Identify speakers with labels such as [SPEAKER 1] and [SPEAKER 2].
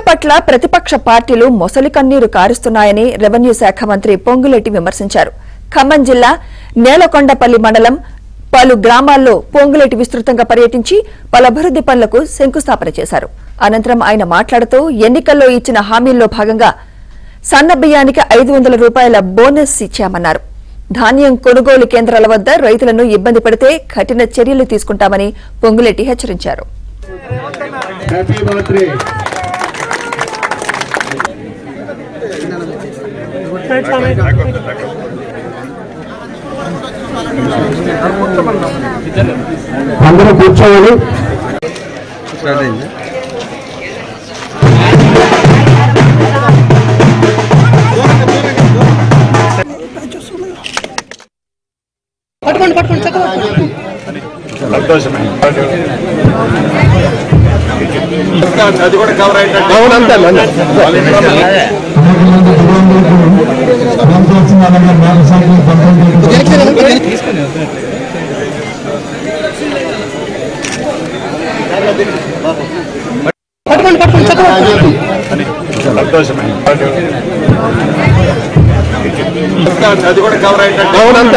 [SPEAKER 1] పట్ల ప్రతిపక్ష పార్టీలు మొసలి కన్నీరు కారుస్తున్నాయని రెవెన్యూ శాఖ మంత్రి పొంగులేటి విమర్శించారు ఖమ్మం జిల్లా నేలకొండపల్లి మండలం పలు గ్రామాల్లో పొంగులేటి విస్తృతంగా పర్యటించి పలు అభివృద్ది పనులకు శంకుస్థాపన చేశారు అనంతరం ఆయన మాట్లాడుతూ ఎన్నికల్లో ఇచ్చిన హామీల్లో భాగంగా సన్న బియ్యానికి ఐదు వందల రూపాయల బోనస్ ఇచ్చామన్నారు ధాన్యం కొనుగోలు కేంద్రాల వద్ద రైతులను ఇబ్బంది పెడితే కఠిన చర్యలు తీసుకుంటామని పొంగులేటి హెచ్చరించారు
[SPEAKER 2] హ్యాపీ బర్త్డే అందరూ కూర్చోవాలి
[SPEAKER 3] పట్టుకోండి పట్టుకోండి చక్కగా
[SPEAKER 4] అది కూడా కవర్ అయ్యేటట్టు
[SPEAKER 2] అవునంతే
[SPEAKER 3] పట్టుకోండి పట్టుకోండి చక్కగా
[SPEAKER 4] సంతోషమే అది కూడా కవర్ అయ్యేటట్టు
[SPEAKER 2] అవునంతే